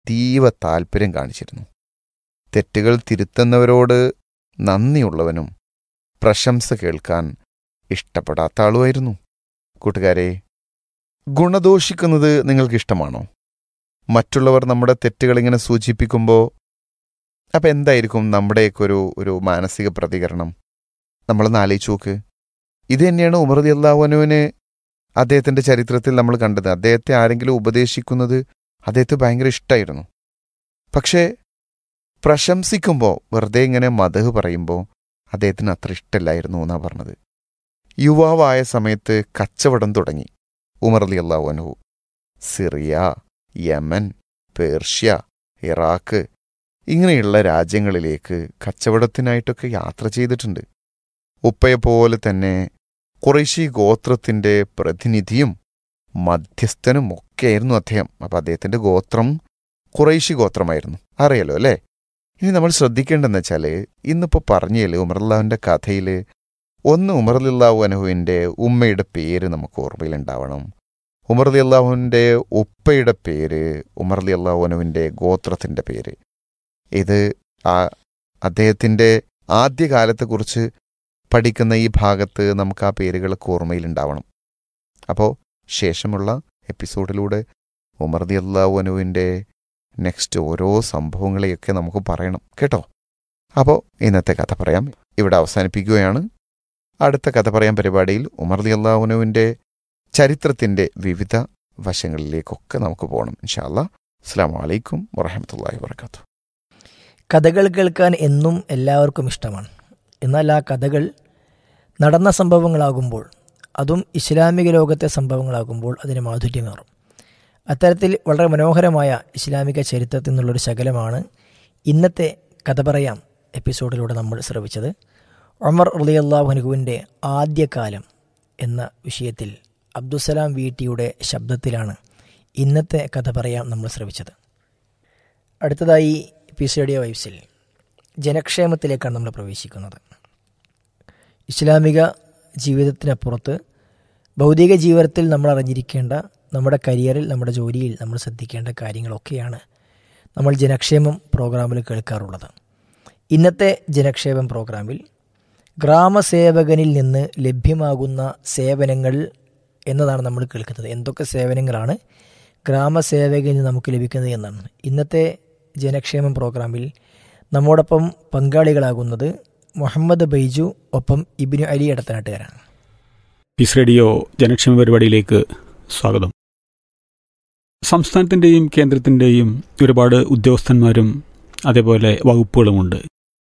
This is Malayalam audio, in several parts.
അതീവ താൽപ്പര്യം കാണിച്ചിരുന്നു തെറ്റുകൾ തിരുത്തുന്നവരോട് നന്ദിയുള്ളവനും പ്രശംസ കേൾക്കാൻ ഇഷ്ടപ്പെടാത്ത ആളുമായിരുന്നു കൂട്ടുകാരെ ഗുണദോഷിക്കുന്നത് നിങ്ങൾക്ക് ഇഷ്ടമാണോ മറ്റുള്ളവർ നമ്മുടെ തെറ്റുകൾ ഇങ്ങനെ സൂചിപ്പിക്കുമ്പോൾ അപ്പം എന്തായിരിക്കും നമ്മുടെയൊക്കെ ഒരു ഒരു മാനസിക പ്രതികരണം നമ്മളൊന്ന് ആലോചിച്ച് നോക്ക് ഇത് തന്നെയാണ് ഉമർദി അള്ളാഹുനുവിന് അദ്ദേഹത്തിൻ്റെ ചരിത്രത്തിൽ നമ്മൾ കണ്ടത് അദ്ദേഹത്തെ ആരെങ്കിലും ഉപദേശിക്കുന്നത് അദ്ദേഹത്തെ ഭയങ്കര ഇഷ്ടമായിരുന്നു പക്ഷേ പ്രശംസിക്കുമ്പോൾ വെറുതെ ഇങ്ങനെ മതഹ് പറയുമ്പോൾ അദ്ദേഹത്തിന് അത്ര ഇഷ്ടമല്ലായിരുന്നു എന്നാണ് പറഞ്ഞത് യുവാവായ സമയത്ത് കച്ചവടം തുടങ്ങി ഉമർ അലി അള്ളാഹുനു സിറിയ യമൻ പേർഷ്യ ഇറാഖ് ഇങ്ങനെയുള്ള രാജ്യങ്ങളിലേക്ക് കച്ചവടത്തിനായിട്ടൊക്കെ യാത്ര ചെയ്തിട്ടുണ്ട് ഉപ്പയെപ്പോലെ തന്നെ കുറേശി ഗോത്രത്തിൻ്റെ പ്രതിനിധിയും മധ്യസ്ഥനും ഒക്കെയായിരുന്നു അദ്ദേഹം അപ്പം അദ്ദേഹത്തിൻ്റെ ഗോത്രം കുറേശി ഗോത്രമായിരുന്നു അറിയാലോ അല്ലേ ഇനി നമ്മൾ ശ്രദ്ധിക്കേണ്ടതെന്ന് വെച്ചാൽ ഇന്നിപ്പോൾ പറഞ്ഞില്ലേ ഉമർലാവിൻ്റെ കഥയിൽ ഒന്ന് ഉമർലില്ലാഹു അനുഹുവിൻ്റെ ഉമ്മയുടെ പേര് നമുക്ക് ഓർമ്മയിലുണ്ടാവണം ഉമർലി അള്ളാഹുവിൻ്റെ ഉപ്പയുടെ പേര് ഉമർലി അള്ളാഹു അനുവിൻ്റെ ഗോത്രത്തിൻ്റെ പേര് ഇത് ആ അദ്ദേഹത്തിൻ്റെ ആദ്യകാലത്തെക്കുറിച്ച് പഠിക്കുന്ന ഈ ഭാഗത്ത് നമുക്ക് ആ പേരുകളൊക്കെ ഓർമ്മയിലുണ്ടാവണം അപ്പോൾ ശേഷമുള്ള എപ്പിസോഡിലൂടെ ഉമർദി അള്ളാഹു അനുവിൻ്റെ നെക്സ്റ്റ് ഓരോ സംഭവങ്ങളെയൊക്കെ നമുക്ക് പറയണം കേട്ടോ അപ്പോൾ ഇന്നത്തെ കഥ പറയാം ഇവിടെ അവസാനിപ്പിക്കുകയാണ് അടുത്ത കഥ പറയാൻ പരിപാടിയിൽ ഉമർദി അള്ളാഹുനുവിൻ്റെ ചരിത്രത്തിൻ്റെ വിവിധ വശങ്ങളിലേക്കൊക്കെ നമുക്ക് പോകണം ഇൻഷാല്ല അസ്സാം വലൈക്കും വറഹമത്തല്ലാഹി വർക്കാത്തു കഥകൾ കേൾക്കാൻ എന്നും എല്ലാവർക്കും ഇഷ്ടമാണ് എന്നാൽ ആ കഥകൾ നടന്ന സംഭവങ്ങളാകുമ്പോൾ അതും ഇസ്ലാമിക ലോകത്തെ സംഭവങ്ങളാകുമ്പോൾ അതിന് മാധുര്യമേറും അത്തരത്തിൽ വളരെ മനോഹരമായ ഇസ്ലാമിക ചരിത്രത്തിൽ നിന്നുള്ളൊരു ശകലമാണ് ഇന്നത്തെ കഥ പറയാം എപ്പിസോഡിലൂടെ നമ്മൾ ശ്രവിച്ചത് ഒമർ ഉളിയല്ലാഹുനുഹുവിൻ്റെ ആദ്യകാലം എന്ന വിഷയത്തിൽ അബ്ദുസലാം വീട്ടിയുടെ ശബ്ദത്തിലാണ് ഇന്നത്തെ കഥ പറയാം നമ്മൾ ശ്രവിച്ചത് അടുത്തതായി പീസ് റേഡിയോ വൈബ്സിൽ ജനക്ഷേമത്തിലേക്കാണ് നമ്മൾ പ്രവേശിക്കുന്നത് ഇസ്ലാമിക ജീവിതത്തിനപ്പുറത്ത് ഭൗതിക ജീവിതത്തിൽ നമ്മൾ അറിഞ്ഞിരിക്കേണ്ട നമ്മുടെ കരിയറിൽ നമ്മുടെ ജോലിയിൽ നമ്മൾ ശ്രദ്ധിക്കേണ്ട കാര്യങ്ങളൊക്കെയാണ് നമ്മൾ ജനക്ഷേമം പ്രോഗ്രാമിൽ കേൾക്കാറുള്ളത് ഇന്നത്തെ ജനക്ഷേമം പ്രോഗ്രാമിൽ ഗ്രാമസേവകനിൽ നിന്ന് ലഭ്യമാകുന്ന സേവനങ്ങൾ എന്നതാണ് നമ്മൾ കേൾക്കുന്നത് എന്തൊക്കെ സേവനങ്ങളാണ് ഗ്രാമസേവകനിൽ നിന്ന് നമുക്ക് ലഭിക്കുന്നത് എന്നാണ് ഇന്നത്തെ ജനക്ഷേമം പ്രോഗ്രാമിൽ നമ്മോടൊപ്പം പങ്കാളികളാകുന്നത് മുഹമ്മദ് ബൈജു ഒപ്പം ഇബിനു അലി ഇടത്തനാട്ടുകാരാണ് പീസ് റേഡിയോ ജനക്ഷേമ പരിപാടിയിലേക്ക് സ്വാഗതം സംസ്ഥാനത്തിൻ്റെയും കേന്ദ്രത്തിൻ്റെയും ഒരുപാട് ഉദ്യോഗസ്ഥന്മാരും അതേപോലെ വകുപ്പുകളുമുണ്ട്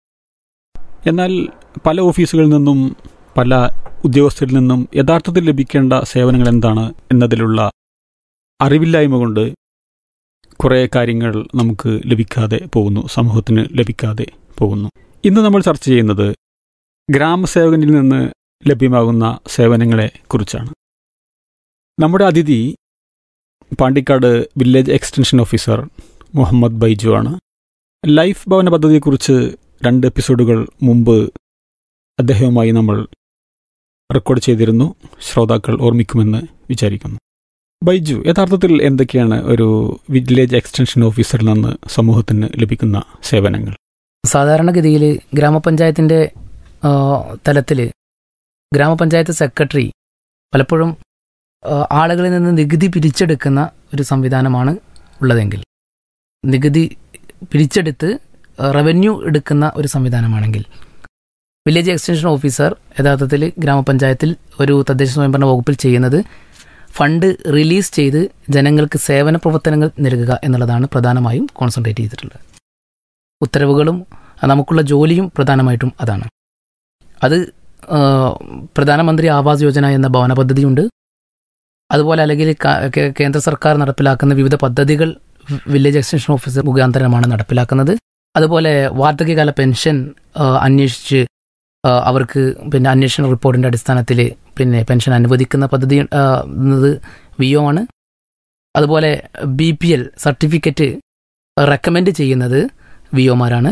എന്നാൽ പല ഓഫീസുകളിൽ നിന്നും പല ഉദ്യോഗസ്ഥരിൽ നിന്നും യഥാർത്ഥത്തിൽ ലഭിക്കേണ്ട സേവനങ്ങൾ എന്താണ് എന്നതിലുള്ള അറിവില്ലായ്മ കൊണ്ട് കുറേ കാര്യങ്ങൾ നമുക്ക് ലഭിക്കാതെ പോകുന്നു സമൂഹത്തിന് ലഭിക്കാതെ പോകുന്നു ഇന്ന് നമ്മൾ ചർച്ച ചെയ്യുന്നത് ഗ്രാമസേവകനിൽ നിന്ന് ലഭ്യമാകുന്ന സേവനങ്ങളെ കുറിച്ചാണ് നമ്മുടെ അതിഥി Pandikkad village extension officer Muhammad Baiju ആണ് ലൈഫ് ഭവന പദ്ധതിയെക്കുറിച്ച് രണ്ട് എപ്പിസോഡുകൾ മുമ്പ് അദ്ദേഹവുമായി നമ്മൾ റെക്കോർഡ് ചെയ്തിരുന്നു ശ്രോതാക്കൾ ഓർമ്മിക്കുമെന്ന് വിചാരിക്കുന്നു ബൈജു യഥാർത്ഥത്തിൽ എന്തൊക്കെയാണ് ഒരു വില്ലേജ് എക്സ്റ്റൻഷൻ ഓഫീസറിൽ നിന്ന് സമൂഹത്തിന് ലഭിക്കുന്ന സേവനങ്ങൾ സാധാരണഗതിയിൽ ഗ്രാമപഞ്ചായത്തിൻ്റെ തലത്തിൽ ഗ്രാമപഞ്ചായത്ത് സെക്രട്ടറി പലപ്പോഴും ആ, ആളുകളിൽ നിന്ന് നികുതി പിരിച്ചെടുക്കുന്ന ഒരു സംവിധാനമാണ് ഉള്ളതെങ്കിൽ നികുതി പിരിച്ചെടുത്ത് റവന്യൂ എടുക്കുന്ന ഒരു സംവിധാനമാണെങ്കിൽ വില്ലേജ് എക്സ്റ്റൻഷൻ ഓഫീസർ യഥാർത്ഥത്തിൽ ഗ്രാമപഞ്ചായത്തിൽ ഒരു തദ്ദേശ സ്വയംഭരണ വകുപ്പിൽ ചെയ്യുന്നത് ഫണ്ട് റിലീസ് ചെയ്ത് ജനങ്ങൾക്ക് സേവന പ്രവർത്തനങ്ങൾ നൽകുക എന്നുള്ളതാണ് പ്രധാനമായും കോൺസെൻട്രേറ്റ് ചെയ്തിട്ടുള്ളത് ഉത്തരവുകളും നമുക്കുള്ള ജോലിയും പ്രധാനമായിട്ടും അതാണ് അത് ആ, പ്രധാനമന്ത്രി ആവാസ് യോജന എന്ന ഭവന പദ്ധതിയുണ്ട് അതുപോലെ അല്ലെങ്കിൽ ക- കേ- കേന്ദ്ര സർക്കാർ നടപ്പിലാക്കുന്ന വിവിധ പദ്ധതികൾ വി- വില്ലേജ് എക്സ്റ്റൻഷൻ ഓഫീസർ മുഖാന്തരമാണ് നടപ്പിലാക്കുന്നത് അതുപോലെ വാർദ്ധക്യകാല പെൻഷൻ ആ, അന്വേഷിച്ച് ആ, അവർക്ക് പിന്നെ അന്വേഷണ റിപ്പോർട്ടിന്റെ അടിസ്ഥാനത്തിൽ പിന്നെ പെൻഷൻ അനുവദിക്കുന്ന പദ്ധതി ആ, എന്നത് വി ഒ ആണ് അതുപോലെ B P L certificate recommend ചെയ്യുന്നത് വി ഒമാരാണ്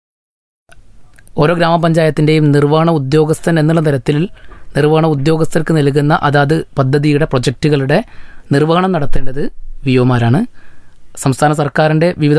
ഓരോ ഗ്രാമപഞ്ചായത്തിന്റെയും നിർവഹണ ഉദ്യോഗസ്ഥൻ എന്നുള്ള തരത്തിൽ നിർവഹണ ഉദ്യോഗസ്ഥർക്ക് നൽകുന്ന അതാത് പദ്ധതിയുടെ പ്രൊജക്റ്റുകളുടെ നിർവഹണം നടത്തേണ്ടത് വി ഒമാരാണ് സംസ്ഥാന സർക്കാരിൻ്റെ വിവിധ